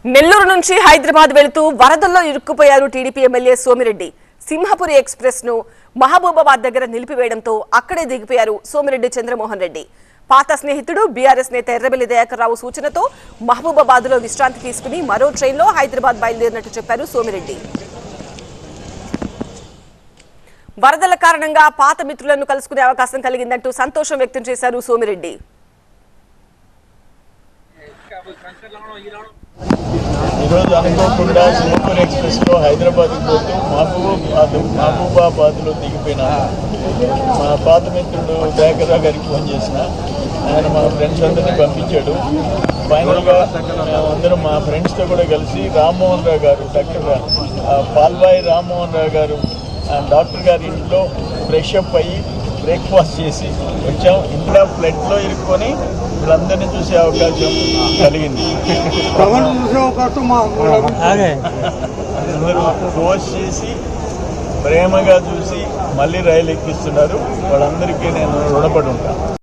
నెల్లూరు నుంచి హైదరాబాద్ వెళుతూ వరదల్లో ఇరుక్కుపోయారు TDP MLA Somireddy Simhapuri express ను మహబూబాబాద్ దగ్గర నిలిపివేయడంతో అక్కడే దిగిపోయారు సోమిరెడ్డి చంద్రమోహన్ రెడ్డి పాత స్నేహితుడు బీఆర్ఎస్ నేత ఎర్రబెల్లి దయాకర్ రావు సూచనతో మహబూబాబాద్ లో విశ్రాంతి తీసుకుని మరో ట్రైన్లో హైదరాబాద్ బయలుదేరినట్టు చెప్పారు సోమిరెడ్డి వరదల కారణంగా పాత మిత్రులను కలుసుకునే అవకాశం కలిగిందంటూ సంతోషం వ్యక్తం చేశారు సోమిరెడ్డి ఈరోజు అనుకోకుండా సింగపూర్ ఎక్స్ప్రెస్లో హైదరాబాద్కి పోతూ మహబూబాబాద్ మహబూబాబాద్లో దిగిపోయిన మా పాత మిత్రుడు దయాకర్రావు గారికి ఫోన్ చేసిన ఆయన మా ఫ్రెండ్స్ అందరినీ పంపించాడు ఫైనల్గా మేమందరం మా ఫ్రెండ్స్తో కూడా కలిసి రామ్మోహన్ రావు గారు డాక్టర్ ఆ, పాల్బాయి రామ్మోహన్ రావు గారు ఆ, డాక్టర్ గారి ఇంట్లో ఫ్రెష్ అప్ అయ్యి బ్రేక్ఫాస్ట్ చేసి వచ్చాం ఇంట్లో ఫ్లడ్లో ఇరుక్కొని వీళ్ళందరినీ చూసే అవకాశం కలిగింది అందరూ పోస్ట్ చేసి ప్రేమగా చూసి మళ్ళీ రైలు ఎక్కిస్తున్నారు వాళ్ళందరికీ నేను రుణపడి ఉంటాను